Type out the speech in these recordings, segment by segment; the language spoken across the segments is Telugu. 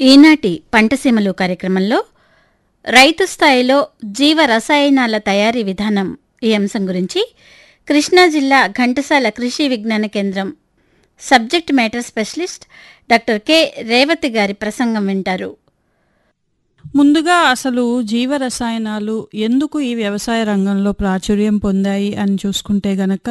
ఈనాటి పంటసీమలు కార్యక్రమంలో రైతు స్థాయిలో జీవ రసాయనాల తయారీ విధానం ఈ అంశం గురించి కృష్ణా జిల్లా ఘంటసాల కృషి విజ్ఞాన కేంద్రం subject matter specialist doctor K Revathi garu ప్రసంగం వింటారు ముందుగా అసలు జీవ రసాయనాలు ఎందుకు ఈ వ్యవసాయ రంగంలో ప్రాచుర్యం పొందాయి అని చూసుకుంటే గనక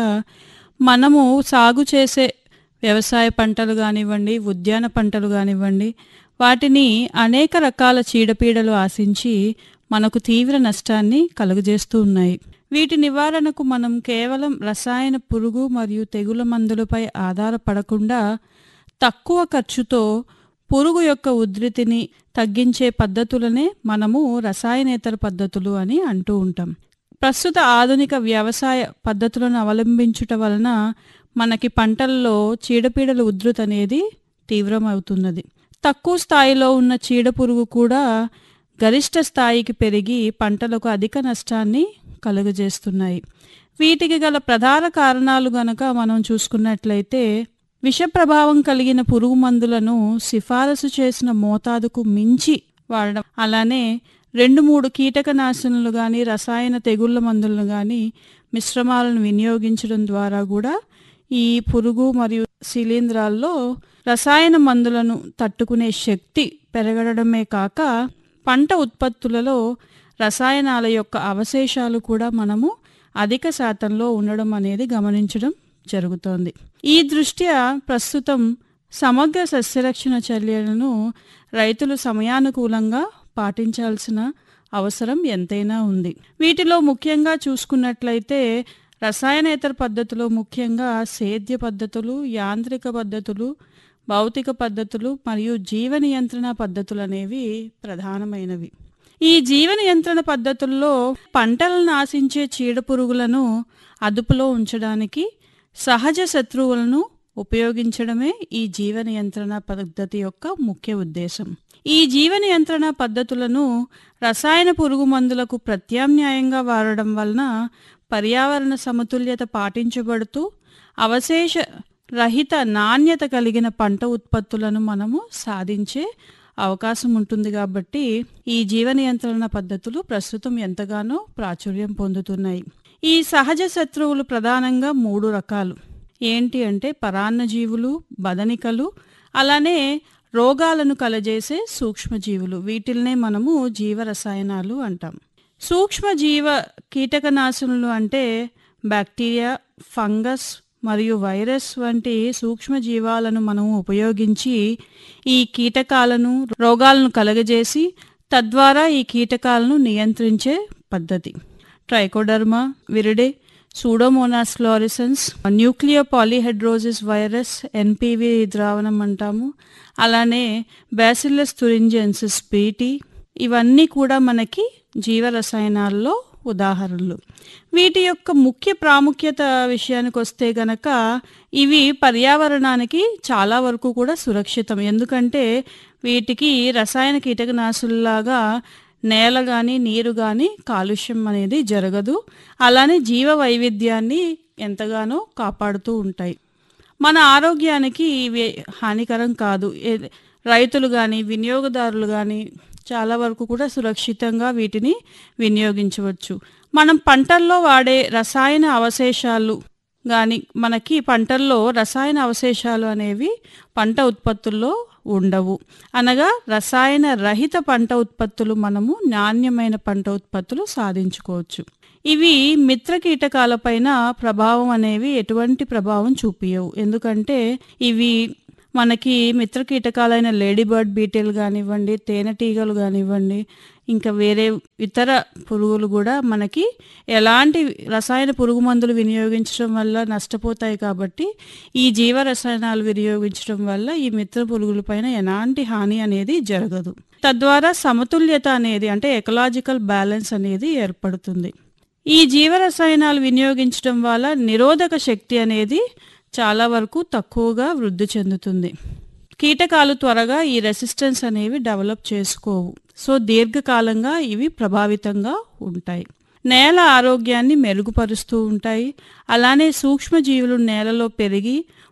మనము సాగు చేసే వ్యవసాయ పంటలు కానివ్వండి ఉద్యాన పంటలు కానివ్వండి వాటిని అనేక రకాల చీడపీడలు ఆశించి మనకు తీవ్ర నష్టాన్ని కలుగజేస్తూ ఉన్నాయి వీటి నివారణకు మనం కేవలం రసాయన పురుగు మరియు తెగుల మందులపై ఆధారపడకుండా తక్కువ ఖర్చుతో పురుగు యొక్క ఉధృతిని తగ్గించే పద్ధతులనే మనము రసాయనేతర పద్ధతులు అని అంటూ ఉంటాం ప్రస్తుత ఆధునిక వ్యవసాయ పద్ధతులను అవలంబించుట వలన మనకి పంటల్లో చీడపీడల ఉధృతి అనేది తీవ్రమవుతున్నది తక్కువ స్థాయిలో ఉన్న చీడపురుగు కూడా గరిష్ట స్థాయికి పెరిగి పంటలకు అధిక నష్టాన్ని కలుగజేస్తున్నాయి వీటికి గల ప్రధాన కారణాలు గనక మనం చూసుకున్నట్లయితే విష ప్రభావం కలిగిన పురుగు మందులను సిఫారసు చేసిన మోతాదుకు మించి వాడడం అలానే రెండు మూడు కీటకనాశనలు కానీ రసాయన తెగుళ్ళ మందులను కానీ మిశ్రమాలను వినియోగించడం ద్వారా కూడా ఈ పురుగు మరియు శిలీంధ్రాల్లో రసాయన మందులను తట్టుకునే శక్తి పెరగడమే కాక పంట ఉత్పత్తులలో రసాయనాల యొక్క అవశేషాలు కూడా మనము అధిక శాతంలో ఉండడం అనేది గమనించడం జరుగుతోంది ఈ దృష్ట్యా ప్రస్తుతం సమగ్ర సస్యరక్షణ చర్యలను రైతులు సమయానుకూలంగా పాటించాల్సిన అవసరం ఎంతైనా ఉంది వీటిలో ముఖ్యంగా చూసుకున్నట్లయితే రసాయనేతర పద్ధతిలో ముఖ్యంగా సేద్య పద్ధతులు యాంత్రిక పద్ధతులు భౌతిక పద్ధతులు మరియు జీవ నియంత్రణ పద్ధతులు అనేవి ప్రధానమైనవి ఈ జీవ నియంత్రణ పద్ధతుల్లో పంటలను ఆశించే చీడపురుగులను అదుపులో ఉంచడానికి సహజ శత్రువులను ఉపయోగించడమే ఈ జీవ నియంత్రణ పద్ధతి యొక్క ముఖ్య ఉద్దేశం ఈ జీవ నియంత్రణ పద్ధతులను రసాయన పురుగు మందులకు ప్రత్యామ్నాయంగా వాడడం వలన పర్యావరణ సమతుల్యత పాటించబడుతూ అవశేష రహిత నాణ్యత కలిగిన పంట ఉత్పత్తులను మనము సాధించే అవకాశం ఉంటుంది కాబట్టి ఈ జీవ నియంత్రణ పద్ధతులు ప్రస్తుతం ఎంతగానో ప్రాచుర్యం పొందుతున్నాయి ఈ సహజ శత్రువులు ప్రధానంగా మూడు రకాలు ఏంటి అంటే పరాన్నజీవులు బదనికలు అలానే రోగాలను కలజేసే సూక్ష్మజీవులు వీటిల్నే మనము జీవరసాయనాలు అంటాం సూక్ష్మజీవ కీటకనాశనులు అంటే బ్యాక్టీరియా ఫంగస్ మరియు వైరస్ వంటి సూక్ష్మజీవాలను మనం ఉపయోగించి ఈ కీటకాలను రోగాలను కలగజేసి తద్వారా ఈ కీటకాలను నియంత్రించే పద్ధతి trichoderma viride pseudomonas fluorescens nucleo polyhedrosis virus NPV ద్రావణం అంటాము అలానే బ్యాసిల్లస్ తురింజెన్సిస్ బీటీ ఇవన్నీ కూడా మనకి జీవరసాయనాల్లో ఉదాహరణలు వీటి యొక్క ముఖ్య ప్రాముఖ్యత విషయానికి వస్తే గనక ఇవి పర్యావరణానికి చాలా వరకు కూడా సురక్షితం ఎందుకంటే వీటికి రసాయన కీటకనాశుల్లాగా నేల కానీ నీరు కానీ కాలుష్యం అనేది జరగదు అలానే జీవ వైవిధ్యాన్ని ఎంతగానో కాపాడుతూ ఉంటాయి మన ఆరోగ్యానికి ఇవి హానికరం కాదు ఏ- రైతులు కానీ వినియోగదారులు కానీ చాలా వరకు కూడా సురక్షితంగా వీటిని వినియోగించవచ్చు మనం పంటల్లో వాడే రసాయన అవశేషాలు కానీ మనకి పంటల్లో రసాయన అవశేషాలు అనేవి పంట ఉత్పత్తుల్లో ఉండవు అనగా రసాయన రహిత పంట ఉత్పత్తులు మనము నాణ్యమైన పంట ఉత్పత్తులు సాధించుకోవచ్చు ఇవి మిత్ర కీటకాలపైన ప్రభావం అనేవి ఎటువంటి ప్రభావం చూపించవు ఎందుకంటే ఇవి మనకి మిత్ర కీటకాలైన లేడీ బర్డ్ బీటిల్ కానివ్వండి తేనెటీగలు కానివ్వండి ఇంకా వేరే ఇతర పురుగులు కూడా మనకి ఎలాంటి రసాయన పురుగు మందులు వినియోగించడం వల్ల నష్టపోతాయి కాబట్టి ఈ జీవ రసాయనాలు వినియోగించడం వల్ల ఈ మిత్ర పురుగులపైన ఎలాంటి హాని అనేది జరగదు తద్వారా సమతుల్యత అనేది అంటే ఎకలాజికల్ బ్యాలెన్స్ అనేది ఏర్పడుతుంది ఈ జీవ రసాయనాలు వినియోగించడం వల్ల నిరోధక శక్తి అనేది చాలా వరకు తక్కువగా వృద్ధి చెందుతుంది కీటకాలు త్వరగా ఈ రెసిస్టెన్స్ అనేవి డెవలప్ చేసుకోవు సో దీర్ఘకాలంగా ఇవి ప్రభావితంగా ఉంటాయి నేల ఆరోగ్యాన్ని మెరుగుపరుస్తూ ఉంటాయి అలానే సూక్ష్మజీవులు నేలలో పెరిగి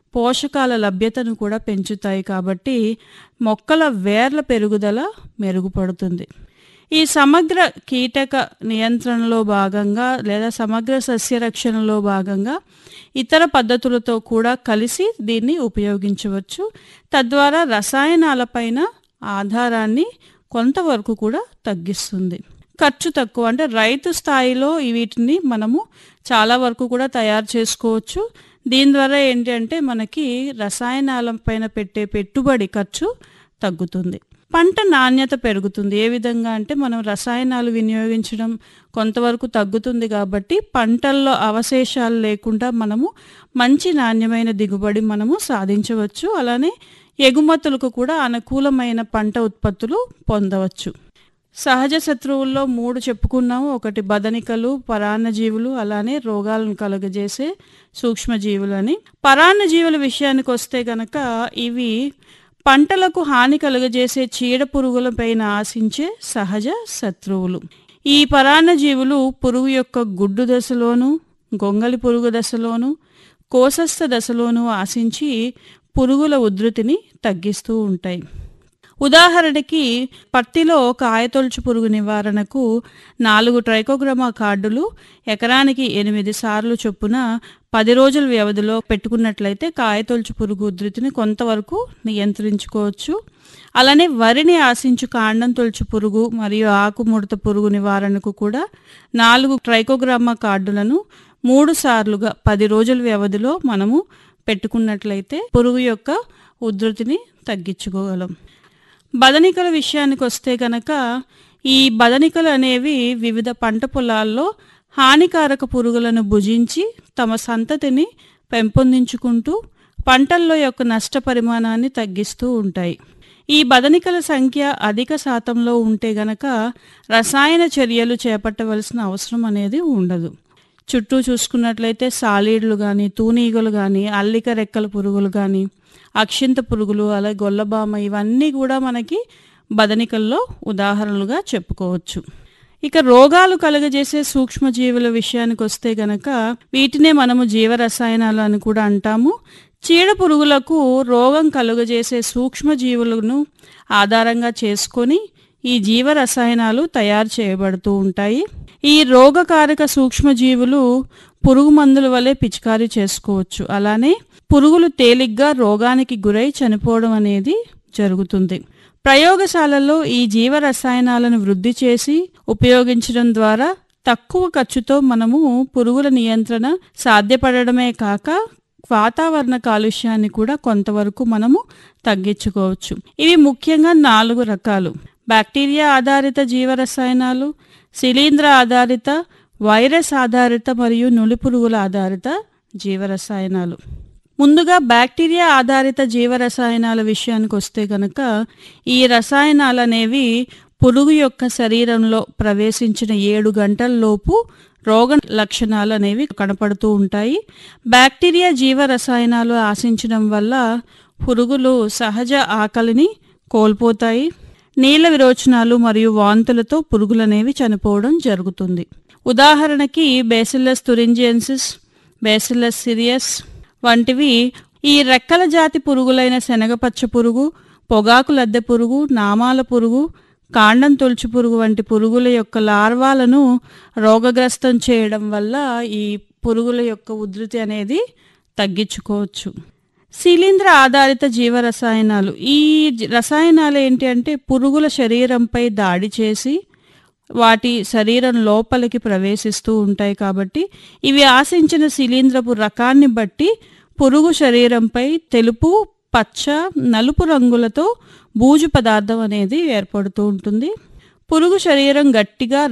పోషకాల లభ్యతను కూడా పెంచుతాయి కాబట్టి మొక్కల వేర్ల పెరుగుదల మెరుగుపడుతుంది ఈ సమగ్ర కీటక నియంత్రణలో భాగంగా లేదా సమగ్ర సస్యరక్షణలో భాగంగా ఇతర పద్ధతులతో కూడా కలిసి దీన్ని ఉపయోగించవచ్చు తద్వారా రసాయనాలపైన ఆధారాన్ని కొంతవరకు కూడా తగ్గిస్తుంది ఖర్చు తక్కువ అంటే రైతు స్థాయిలో ఈ వీటిని మనము చాలా వరకు కూడా తయారు చేసుకోవచ్చు దీని ద్వారా ఏంటి అంటే మనకి రసాయనాల పైన పెట్టే పెట్టుబడి ఖర్చు తగ్గుతుంది పంట నాణ్యత పెరుగుతుంది ఏ విధంగా అంటే మనం రసాయనాలు వినియోగించడం కొంతవరకు తగ్గుతుంది కాబట్టి పంటల్లో అవశేషాలు లేకుండా మనము మంచి నాణ్యమైన దిగుబడి మనము సాధించవచ్చు అలానే ఎగుమతులకు కూడా అనుకూలమైన పంట ఉత్పత్తులు పొందవచ్చు సహజ శత్రువుల్లో మూడు చెప్పుకున్నాము ఒకటి బదనికలు పరాన్నజీవులు అలానే రోగాలను కలుగజేసే సూక్ష్మజీవులు అని పరాన్నజీవుల విషయానికి వస్తే గనక ఇవి పంటలకు హాని కలుగజేసే చీడ పురుగులపైన ఆశించే సహజ శత్రువులు ఈ పరాన్నజీవులు పురుగు యొక్క గుడ్డు దశలోను గొంగలి పురుగు దశలోను కోసస్థ దశలోను ఆశించి పురుగుల ఉధృతిని తగ్గిస్తూ ఉంటాయి ఉదాహరణకి పత్తిలో కాయతొలుచు పురుగు నివారణకు నాలుగు ట్రైకోగ్రామా కార్డులు ఎకరానికి ఎనిమిది సార్లు చొప్పున పది రోజుల వ్యవధిలో పెట్టుకున్నట్లయితే కాయతొలుచు పురుగు ఉధృతిని కొంతవరకు నియంత్రించుకోవచ్చు అలానే వరిని ఆశించు కాండం తొలుచు పురుగు మరియు ఆకుముడత పురుగు నివారణకు కూడా నాలుగు ట్రైకోగ్రామా కార్డులను మూడు సార్లుగా పది రోజుల వ్యవధిలో మనము పెట్టుకున్నట్లయితే పురుగు యొక్క ఉధృతిని తగ్గించుకోగలం బదనికల విషయానికి వస్తే గనక ఈ బదనికలు అనేవి వివిధ పంట పొలాల్లో హానికారక పురుగులను భుజించి తమ సంతతిని పెంపొందించుకుంటూ పంటల్లో యొక్క నష్ట పరిమాణాన్ని తగ్గిస్తూ ఉంటాయి ఈ బదనికల సంఖ్య అధిక శాతంలో ఉంటే గనక రసాయన చర్యలు చేపట్టవలసిన అవసరం అనేది ఉండదు చుట్టూ చూసుకున్నట్లయితే సాలీడ్లు కానీ తూనీగలు కానీ అల్లిక రెక్కల పురుగులు కానీ అక్షింత పురుగులు అలాగే గొల్లబామ ఇవన్నీ కూడా మనకి బదనికల్లో ఉదాహరణలుగా చెప్పుకోవచ్చు ఇక రోగాలు కలుగజేసే సూక్ష్మజీవుల విషయానికి వస్తే గనక వీటినే మనము జీవరసాయనాలు అని కూడా అంటాము చీడ పురుగులకు రోగం కలుగజేసే సూక్ష్మజీవులను ఆధారంగా చేసుకొని ఈ జీవ రసాయనాలు తయారు చేయబడుతూ ఉంటాయి ఈ రోగకారక సూక్ష్మజీవులు పురుగు మందుల వలె పిచికారీ చేసుకోవచ్చు అలానే పురుగులు తేలిగ్గా రోగానికి గురై చనిపోవడం అనేది జరుగుతుంది ప్రయోగశాలల్లో ఈ జీవ రసాయనాలను వృద్ధి చేసి ఉపయోగించడం ద్వారా తక్కువ ఖర్చుతో మనము పురుగుల నియంత్రణ సాధ్యపడడమే కాక వాతావరణ కాలుష్యాన్ని కూడా కొంతవరకు మనము తగ్గించుకోవచ్చు ఇవి ముఖ్యంగా నాలుగు రకాలు బ్యాక్టీరియా ఆధారిత జీవరసాయనాలు శిలీంద్ర ఆధారిత వైరస్ ఆధారిత మరియు నులిపురుగుల ఆధారిత జీవరసాయనాలు ముందుగా బ్యాక్టీరియా ఆధారిత జీవరసాయనాల విషయానికి వస్తే గనక ఈ రసాయనాలు అనేవి పురుగు యొక్క శరీరంలో ప్రవేశించిన ఏడు గంటల లోపు రోగ లక్షణాలు అనేవి కనపడుతూ ఉంటాయి బ్యాక్టీరియా జీవ రసాయనాలు ఆశించడం వల్ల పురుగులు సహజ ఆకలిని కోల్పోతాయి నీళ్ళ విరోచనాలు మరియు వాంతులతో పురుగులనేవి చనిపోవడం జరుగుతుంది ఉదాహరణకి బేసిల్లస్ తురింజియన్సిస్ బేసిల్లస్ సిరియస్ వంటివి ఈ రెక్కల జాతి పురుగులైన శనగపచ్చ పురుగు పొగాకు లద్దె పురుగు నామాల పురుగు కాండం తొలుచు పురుగు వంటి పురుగుల యొక్క లార్వాలను రోగగ్రస్తం చేయడం వల్ల ఈ పురుగుల యొక్క ఉధృతి అనేది తగ్గించుకోవచ్చు శిలీంద్ర ఆధారిత జీవరసాయనాలు ఈ జ- రసాయనాలు ఏంటి అంటే పురుగుల శరీరంపై దాడి చేసి వాటి శరీరం లోపలికి ప్రవేశిస్తూ ఉంటాయి కాబట్టి ఇవి ఆశించిన శిలీంద్రపు రకాన్ని బట్టి పురుగు శరీరంపై తెలుపు పచ్చ నలుపు రంగులతో బూజు పదార్థం అనేది ఏర్పడుతూ ఉంటుంది పురుగు శరీరం గట్టిగా